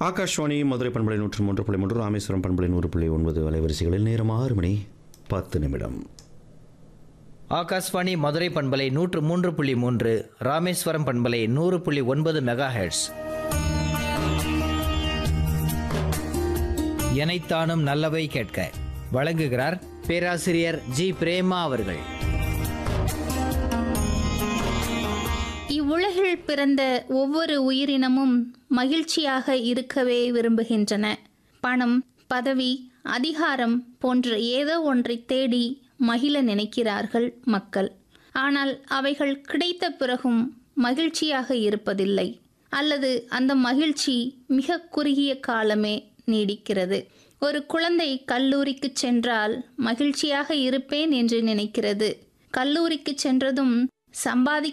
ஆகாஷ்வாணி மதுரை பண்பலை நூற்று மூன்று புள்ளி மூன்று ராமேஸ்வரம் பண்பலை நூறு புள்ளி ஒன்பது அலைவரிசைகளில் நேரம் ஆறு மணி பத்து நிமிடம் ஆகாஷ்வாணி மதுரை பண்பலை நூற்று மூன்று புள்ளி மூன்று ராமேஸ்வரம் பண்பலை நூறு புள்ளி ஒன்பது மெகா ஹெர்ட்ஸ் எனைத்தானும் நல்லவை கேட்க வழங்குகிறார் பேராசிரியர் ஜி பிரேமா அவர்கள் இவ்வுலகில் பிறந்த ஒவ்வொரு உயிரினமும் மகிழ்ச்சியாக இருக்கவே விரும்புகின்றன பணம் பதவி அதிகாரம் போன்ற ஏதோ ஒன்றை தேடி மகிழ நினைக்கிறார்கள் மக்கள் ஆனால் அவைகள் கிடைத்த பிறகும் மகிழ்ச்சியாக இருப்பதில்லை அல்லது அந்த மகிழ்ச்சி மிக குறுகிய காலமே நீடிக்கிறது ஒரு குழந்தை கல்லூரிக்கு சென்றால் மகிழ்ச்சியாக இருப்பேன் என்று நினைக்கிறது கல்லூரிக்கு சென்றதும் சம்பாதி